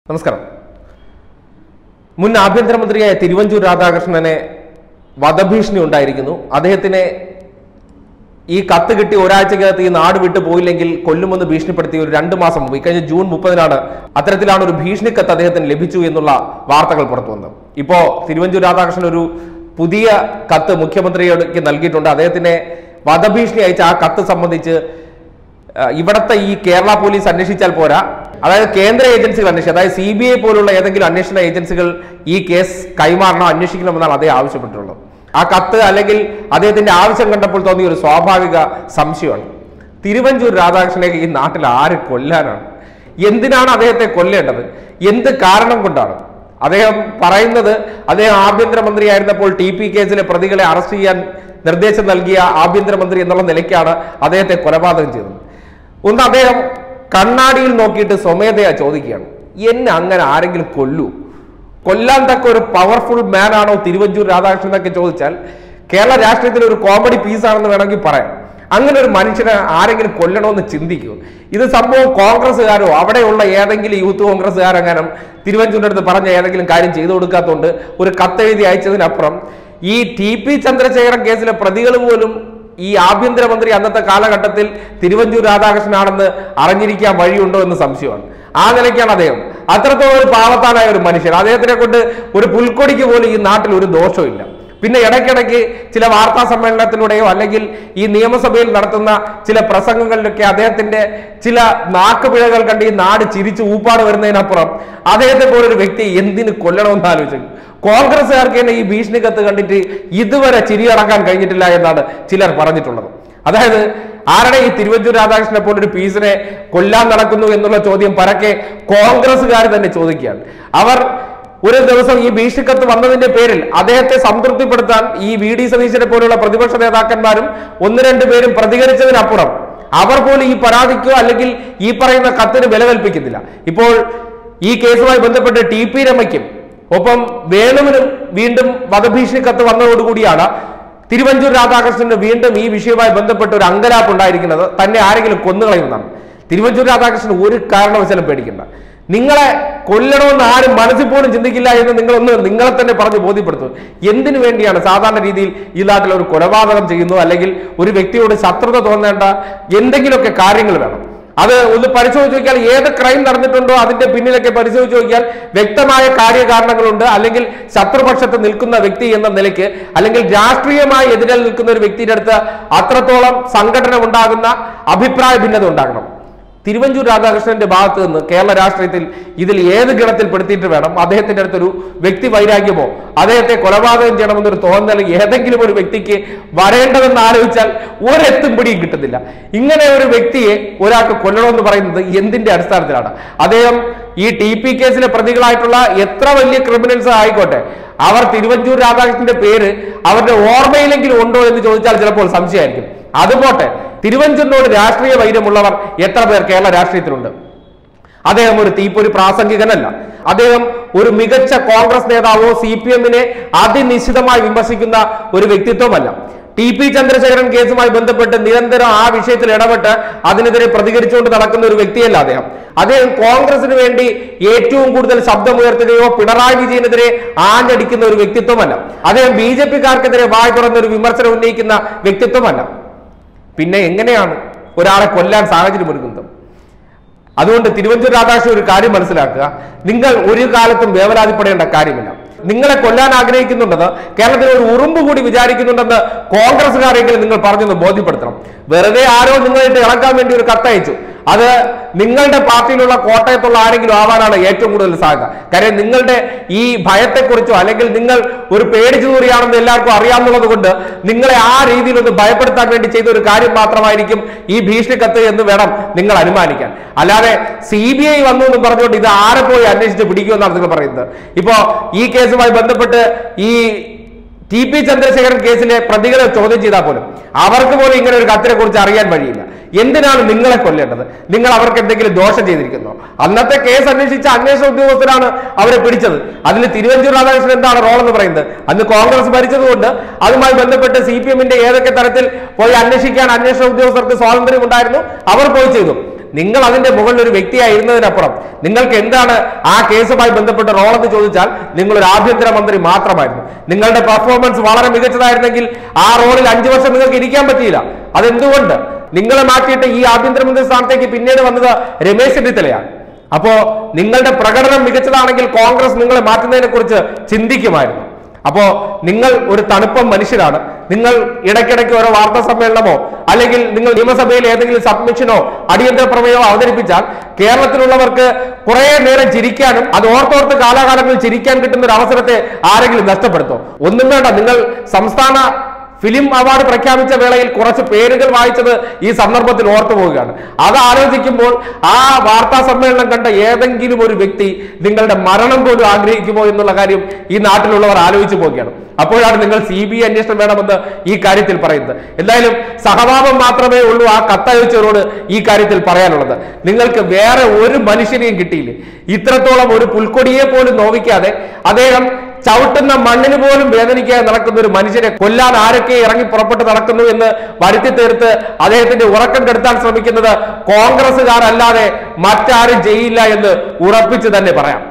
നമസ്കാരം മുൻ ആഭ്യന്തരമന്ത്രിയായ തിരുവഞ്ചൂർ രാധാകൃഷ്ണനെ വധഭീഷണി ഉണ്ടായിരിക്കുന്നു അദ്ദേഹത്തിനെ ഈ കത്ത് കിട്ടി ഒരാഴ്ചക്കകത്ത് ഈ നാട് വിട്ടു പോയില്ലെങ്കിൽ കൊല്ലുമെന്ന് ഭീഷണിപ്പെടുത്തി ഒരു രണ്ട് മാസം മുമ്പ് ഇക്കഴിഞ്ഞ ജൂൺ മുപ്പതിനാണ് അത്തരത്തിലാണ് ഒരു ഭീഷണി കത്ത് അദ്ദേഹത്തിന് ലഭിച്ചു എന്നുള്ള വാർത്തകൾ പുറത്തു വന്നത് ഇപ്പോ തിരുവഞ്ചൂർ രാധാകൃഷ്ണൻ ഒരു പുതിയ കത്ത് മുഖ്യമന്ത്രിക്ക് നൽകിയിട്ടുണ്ട് അദ്ദേഹത്തിനെ വധഭീഷണി അയച്ച ആ കത്ത് സംബന്ധിച്ച് ആ, ഇവിടത്തെ ഈ കേരള പോലീസ് അന്വേഷിച്ചാൽ പോരാ അതായത് കേന്ദ്ര ഏജൻസികൾ അന്വേഷിക്കുക അതായത് സി ബി ഐ പോലുള്ള ഏതെങ്കിലും അന്വേഷണ ഏജൻസികൾ ഈ കേസ് കൈമാറണം അന്വേഷിക്കണമെന്നാണ് അദ്ദേഹം ആവശ്യപ്പെട്ടിട്ടുള്ളത് ആ കത്ത് അല്ലെങ്കിൽ അദ്ദേഹത്തിന്റെ ആവശ്യം കണ്ടപ്പോൾ തോന്നിയ ഒരു സ്വാഭാവിക സംശയമാണ് തിരുവഞ്ചൂർ രാധാകൃഷ്ണനെ ഈ നാട്ടിൽ ആര് കൊല്ലാനാണ് എന്തിനാണ് അദ്ദേഹത്തെ കൊല്ലേണ്ടത് എന്ത് കാരണം കൊണ്ടാണ് അദ്ദേഹം പറയുന്നത് അദ്ദേഹം ആഭ്യന്തരമന്ത്രിയായിരുന്നപ്പോൾ ടി പി കേസിലെ പ്രതികളെ അറസ്റ്റ് ചെയ്യാൻ നിർദ്ദേശം നൽകിയ ആഭ്യന്തരമന്ത്രി എന്നുള്ള നിലയ്ക്കാണ് അദ്ദേഹത്തെ കൊലപാതകം ചെയ്തത് ഒന്ന് അദ്ദേഹം കണ്ണാടിയിൽ നോക്കിയിട്ട് സ്വമേധയാ ചോദിക്കുകയാണ് എന്നെ അങ്ങനെ ആരെങ്കിലും കൊല്ലൂ കൊല്ലാൻ തക്ക ഒരു പവർഫുൾ മാൻ ആണോ തിരുവഞ്ചൂർ രാധാകൃഷ്ണൻ എന്നൊക്കെ ചോദിച്ചാൽ കേരള രാഷ്ട്രീയത്തിൽ ഒരു കോമഡി പീസാണെന്ന് വേണമെങ്കിൽ പറയാം അങ്ങനെ ഒരു മനുഷ്യനെ ആരെങ്കിലും കൊല്ലണമെന്ന് ചിന്തിക്കൂ ഇത് സംഭവം കോൺഗ്രസ്സുകാരോ അവിടെയുള്ള ഏതെങ്കിലും യൂത്ത് കോൺഗ്രസ്സുകാരെങ്ങാനും തിരുവഞ്ചൂരിന്റെ അടുത്ത് പറഞ്ഞ ഏതെങ്കിലും കാര്യം ചെയ്തു കൊടുക്കാത്തതുകൊണ്ട് ഒരു കത്തെഴുതി അയച്ചതിനപ്പുറം ഈ ടി പി ചന്ദ്രശേഖരൻ കേസിലെ പ്രതികൾ പോലും ഈ ആഭ്യന്തരമന്ത്രി അന്നത്തെ കാലഘട്ടത്തിൽ തിരുവഞ്ചൂർ രാധാകൃഷ്ണനാണെന്ന് അറിഞ്ഞിരിക്കാൻ വഴിയുണ്ടോ എന്ന് സംശയമാണ് ആ നിലയ്ക്കാണ് അദ്ദേഹം അത്രത്തോളം ഒരു പാവത്താനായ ഒരു മനുഷ്യൻ അദ്ദേഹത്തിനെ കൊണ്ട് ഒരു പുൽക്കൊടിക്ക് പോലും ഈ നാട്ടിൽ ഒരു ദോഷമില്ല പിന്നെ ഇടയ്ക്കിടയ്ക്ക് ചില വാർത്താ സമ്മേളനത്തിലൂടെയോ അല്ലെങ്കിൽ ഈ നിയമസഭയിൽ നടത്തുന്ന ചില പ്രസംഗങ്ങളിലൊക്കെ അദ്ദേഹത്തിന്റെ ചില നാക്കുപിഴകൾ കണ്ട് ഈ നാട് ചിരിച്ചു ഊപ്പാട് വരുന്നതിനപ്പുറം അദ്ദേഹത്തെ പോലൊരു വ്യക്തി എന്തിന് കൊല്ലണമെന്ന് ആലോചിച്ചു കോൺഗ്രസ്സുകാർക്ക് തന്നെ ഈ ഭീഷണി കത്ത് കണ്ടിട്ട് ഇതുവരെ ചിരിയടക്കാൻ കഴിഞ്ഞിട്ടില്ല എന്നാണ് ചിലർ പറഞ്ഞിട്ടുള്ളത് അതായത് ആരുടെ ഈ തിരുവഞ്ചൂർ രാധാകൃഷ്ണനെ പോലൊരു പീസിനെ കൊല്ലാൻ നടക്കുന്നു എന്നുള്ള ചോദ്യം പരക്കെ കോൺഗ്രസ്സുകാർ തന്നെ ചോദിക്കുകയാണ് അവർ ഒരു ദിവസം ഈ ഭീഷണിക്കത്ത് വന്നതിന്റെ പേരിൽ അദ്ദേഹത്തെ സംതൃപ്തിപ്പെടുത്താൻ ഈ വി ഡി സതീശനെ പോലുള്ള പ്രതിപക്ഷ നേതാക്കന്മാരും ഒന്ന് രണ്ട് പേരും പ്രതികരിച്ചതിനപ്പുറം അവർ പോലും ഈ പരാതിക്കോ അല്ലെങ്കിൽ ഈ പറയുന്ന കത്തിന് വില കൽപ്പിക്കുന്നില്ല ഇപ്പോൾ ഈ കേസുമായി ബന്ധപ്പെട്ട് ടി പി രമയ്ക്കും ഒപ്പം വേണുവിനും വീണ്ടും വധഭീഷണി കത്ത് വന്നതോടുകൂടിയാണ് തിരുവഞ്ചൂർ രാധാകൃഷ്ണന് വീണ്ടും ഈ വിഷയവുമായി ബന്ധപ്പെട്ട് ഒരു അങ്കലാപ്പ് ഉണ്ടായിരിക്കുന്നത് തന്നെ ആരെങ്കിലും കൊന്നുകളയുന്നതാണ് തിരുവഞ്ചൂർ രാധാകൃഷ്ണൻ ഒരു കാരണവശാലും പേടിക്കണ്ട നിങ്ങളെ കൊല്ലണമെന്ന് ആരും മനസ്സിൽ പോലും ചിന്തിക്കില്ല എന്ന് നിങ്ങളൊന്ന് നിങ്ങളെ തന്നെ പറഞ്ഞ് ബോധ്യപ്പെടുത്തും എന്തിനു വേണ്ടിയാണ് സാധാരണ രീതിയിൽ ഈ നാട്ടിൽ ഒരു കൊലപാതകം ചെയ്യുന്നു അല്ലെങ്കിൽ ഒരു വ്യക്തിയോട് ശത്രുത തോന്നേണ്ട എന്തെങ്കിലുമൊക്കെ കാര്യങ്ങൾ വേണം അത് ഒന്ന് പരിശോധിച്ച് നോക്കിയാൽ ഏത് ക്രൈം നടന്നിട്ടുണ്ടോ അതിന്റെ പിന്നിലൊക്കെ പരിശോധിച്ച് നോക്കിയാൽ വ്യക്തമായ കാര്യകാരണങ്ങളുണ്ട് അല്ലെങ്കിൽ ശത്രുപക്ഷത്ത് നിൽക്കുന്ന വ്യക്തി എന്ന നിലയ്ക്ക് അല്ലെങ്കിൽ രാഷ്ട്രീയമായി എതിരിൽ നിൽക്കുന്ന ഒരു വ്യക്തിയുടെ അടുത്ത് അത്രത്തോളം സംഘടന ഉണ്ടാകുന്ന അഭിപ്രായ ഭിന്നത ഉണ്ടാകണം തിരുവഞ്ചൂർ രാധാകൃഷ്ണന്റെ ഭാഗത്ത് നിന്ന് കേരള രാഷ്ട്രീയത്തിൽ ഇതിൽ ഏത് ഗണത്തിൽ പെടുത്തിയിട്ട് വേണം അദ്ദേഹത്തിന്റെ അടുത്തൊരു വ്യക്തി വൈരാഗ്യമോ അദ്ദേഹത്തെ കൊലപാതകം ചെയ്യണമെന്നൊരു തോന്നൽ ഏതെങ്കിലും ഒരു വ്യക്തിക്ക് വരേണ്ടതെന്ന് ആലോചിച്ചാൽ ഒരെത്തും പിടിയും കിട്ടുന്നില്ല ഇങ്ങനെ ഒരു വ്യക്തിയെ ഒരാൾക്ക് കൊല്ലണമെന്ന് പറയുന്നത് എന്തിന്റെ അടിസ്ഥാനത്തിലാണ് അദ്ദേഹം ഈ ടി പി കേസിലെ പ്രതികളായിട്ടുള്ള എത്ര വലിയ ക്രിമിനൽസ് ആയിക്കോട്ടെ അവർ തിരുവഞ്ചൂർ രാധാകൃഷ്ണന്റെ പേര് അവരുടെ ഓർമ്മയിലെങ്കിലും ഉണ്ടോ എന്ന് ചോദിച്ചാൽ ചിലപ്പോൾ സംശയമായിരിക്കും അതുപോട്ടെ തിരുവഞ്ചൂരിനോട് രാഷ്ട്രീയ വൈര്യമുള്ളവർ എത്ര പേർ കേരള രാഷ്ട്രീയത്തിലുണ്ട് അദ്ദേഹം ഒരു തീപ്പൊരു പ്രാസംഗികനല്ല അദ്ദേഹം ഒരു മികച്ച കോൺഗ്രസ് നേതാവോ സി പി എമ്മിനെ അതിനിശ്ചിതമായി വിമർശിക്കുന്ന ഒരു വ്യക്തിത്വമല്ല ടി പി ചന്ദ്രശേഖരൻ കേസുമായി ബന്ധപ്പെട്ട് നിരന്തരം ആ വിഷയത്തിൽ ഇടപെട്ട് അതിനെതിരെ പ്രതികരിച്ചുകൊണ്ട് നടക്കുന്ന ഒരു വ്യക്തിയല്ല അദ്ദേഹം അദ്ദേഹം കോൺഗ്രസിന് വേണ്ടി ഏറ്റവും കൂടുതൽ ശബ്ദമുയർത്തുകയോ പിണറായി വിജയനെതിരെ ആഞ്ഞടിക്കുന്ന ഒരു വ്യക്തിത്വമല്ല അദ്ദേഹം ബി ജെ പിക്കാർക്കെതിരെ വായ് തുറന്ന ഒരു വിമർശനം ഉന്നയിക്കുന്ന വ്യക്തിത്വമല്ല പിന്നെ എങ്ങനെയാണ് ഒരാളെ കൊല്ലാൻ സാഹചര്യം ഒരുങ്ങുന്നത് അതുകൊണ്ട് തിരുവഞ്ചൂർ രാധാകൃഷ്ണൻ ഒരു കാര്യം മനസ്സിലാക്കുക നിങ്ങൾ ഒരു കാലത്തും വേവലാതിപ്പെടേണ്ട കാര്യമില്ല നിങ്ങളെ കൊല്ലാൻ ആഗ്രഹിക്കുന്നുണ്ടെന്ന് കേരളത്തിൽ ഒരു ഉറുമ്പ് കൂടി വിചാരിക്കുന്നുണ്ടെന്ന് കോൺഗ്രസ്സുകാരെങ്കിലും നിങ്ങൾ പറഞ്ഞൊന്ന് ബോധ്യപ്പെടുത്തണം വെറുതെ ആരോ നിങ്ങളായിട്ട് ഇളക്കാൻ വേണ്ടി ഒരു കത്തയച്ചു അത് നിങ്ങളുടെ പാർട്ടിയിലുള്ള കോട്ടയത്തുള്ള ആരെങ്കിലും ആവാനാണ് ഏറ്റവും കൂടുതൽ സാധ്യത കാര്യം നിങ്ങളുടെ ഈ ഭയത്തെക്കുറിച്ചോ അല്ലെങ്കിൽ നിങ്ങൾ ഒരു പേടിച്ചു തൂറിയാണെന്ന് എല്ലാവർക്കും അറിയാമെന്നുള്ളത് കൊണ്ട് നിങ്ങളെ ആ രീതിയിൽ ഒന്ന് ഭയപ്പെടുത്താൻ വേണ്ടി ചെയ്ത ഒരു കാര്യം മാത്രമായിരിക്കും ഈ ഭീഷണി കത്ത് എന്ന് വേണം നിങ്ങൾ അനുമാനിക്കാൻ അല്ലാതെ സി ബി ഐ വന്നു എന്ന് പറഞ്ഞുകൊണ്ട് ഇത് ആരെ പോയി അന്വേഷിച്ച് പിടിക്കുമെന്നാണ് നിങ്ങൾ പറയുന്നത് ഇപ്പോ ഈ കേസുമായി ബന്ധപ്പെട്ട് ഈ ടി പി ചന്ദ്രശേഖരൻ കേസിലെ പ്രതികളെ ചോദ്യം ചെയ്താൽ പോലും അവർക്ക് പോലും ഇങ്ങനെ ഒരു കത്തിനെ കുറിച്ച് അറിയാൻ വഴിയില്ല എന്തിനാണ് നിങ്ങളെ കൊല്ലേണ്ടത് നിങ്ങൾ അവർക്ക് എന്തെങ്കിലും ദോഷം ചെയ്തിരിക്കുന്നോ അന്നത്തെ കേസ് അന്വേഷിച്ച അന്വേഷണ ഉദ്യോഗസ്ഥരാണ് അവരെ പിടിച്ചത് അതിൽ തിരുവഞ്ചൂർ രാധാകൃഷ്ണൻ എന്താണ് റോൾ എന്ന് പറയുന്നത് അന്ന് കോൺഗ്രസ് ഭരിച്ചതുകൊണ്ട് അതുമായി ബന്ധപ്പെട്ട് സി പി എമ്മിന്റെ ഏതൊക്കെ തരത്തിൽ പോയി അന്വേഷിക്കാൻ അന്വേഷണ ഉദ്യോഗസ്ഥർക്ക് സ്വാതന്ത്ര്യം ഉണ്ടായിരുന്നു അവർ പോയി ചെയ്തു നിങ്ങൾ അതിന്റെ മുകളിൽ ഒരു വ്യക്തിയായിരുന്നതിനപ്പുറം നിങ്ങൾക്ക് എന്താണ് ആ കേസുമായി ബന്ധപ്പെട്ട റോൾ എന്ന് ചോദിച്ചാൽ നിങ്ങൾ ഒരു ആഭ്യന്തരമന്ത്രി മാത്രമായിരുന്നു നിങ്ങളുടെ പെർഫോമൻസ് വളരെ മികച്ചതായിരുന്നെങ്കിൽ ആ റോളിൽ അഞ്ചു വർഷം നിങ്ങൾക്ക് ഇരിക്കാൻ പറ്റിയില്ല അതെന്തുകൊണ്ട് നിങ്ങളെ മാറ്റിയിട്ട് ഈ ആഭ്യന്തരമന്ത്രി സ്ഥാനത്തേക്ക് പിന്നീട് വന്നത് രമേശ് ചെന്നിത്തലയാണ് അപ്പോ നിങ്ങളുടെ പ്രകടനം മികച്ചതാണെങ്കിൽ കോൺഗ്രസ് നിങ്ങളെ മാറ്റുന്നതിനെ കുറിച്ച് ചിന്തിക്കുമായിരുന്നു അപ്പോ നിങ്ങൾ ഒരു തണുപ്പം മനുഷ്യരാണ് നിങ്ങൾ ഇടയ്ക്കിടയ്ക്ക് ഓരോ വാർത്താ സമ്മേളനമോ അല്ലെങ്കിൽ നിങ്ങൾ നിയമസഭയിൽ ഏതെങ്കിലും സബ്മിഷനോ അടിയന്തര പ്രമേയമോ അവതരിപ്പിച്ചാൽ കേരളത്തിലുള്ളവർക്ക് കുറെ നേരം ചിരിക്കാനും അത് ഓർത്തോർത്ത് കാലാകാലങ്ങളിൽ ചിരിക്കാൻ കിട്ടുന്ന ഒരു അവസരത്തെ ആരെങ്കിലും നഷ്ടപ്പെടുത്തോ ഒന്നും വേണ്ട നിങ്ങൾ സംസ്ഥാന ഫിലിം അവാർഡ് പ്രഖ്യാപിച്ച വേളയിൽ കുറച്ച് പേരുകൾ വായിച്ചത് ഈ സന്ദർഭത്തിൽ ഓർത്തു പോവുകയാണ് അത് ആലോചിക്കുമ്പോൾ ആ വാർത്താ സമ്മേളനം കണ്ട ഏതെങ്കിലും ഒരു വ്യക്തി നിങ്ങളുടെ മരണം പോലും ആഗ്രഹിക്കുമോ എന്നുള്ള കാര്യം ഈ നാട്ടിലുള്ളവർ ആലോചിച്ചു പോവുകയാണ് അപ്പോഴാണ് നിങ്ങൾ സി ബി ഐ അന്വേഷണം വേണമെന്ന് ഈ കാര്യത്തിൽ പറയുന്നത് എന്തായാലും സഹതാപം മാത്രമേ ഉള്ളൂ ആ കത്തയച്ചവരോട് ഈ കാര്യത്തിൽ പറയാനുള്ളത് നിങ്ങൾക്ക് വേറെ ഒരു മനുഷ്യനെയും കിട്ടിയില്ലേ ഇത്രത്തോളം ഒരു പുൽക്കൊടിയെ പോലും നോവിക്കാതെ അദ്ദേഹം ചവിട്ടുന്ന മണ്ണിന് പോലും വേദനിക്കാതെ നടക്കുന്ന ഒരു മനുഷ്യനെ കൊല്ലാൻ ആരൊക്കെ ഇറങ്ങി പുറപ്പെട്ട് നടക്കുന്നു എന്ന് വരുത്തി തീർത്ത് അദ്ദേഹത്തിന്റെ ഉറക്കം കെടുത്താൻ ശ്രമിക്കുന്നത് കോൺഗ്രസ്സുകാരല്ലാതെ മറ്റാരും ചെയ്യില്ല എന്ന് ഉറപ്പിച്ച് തന്നെ പറയാം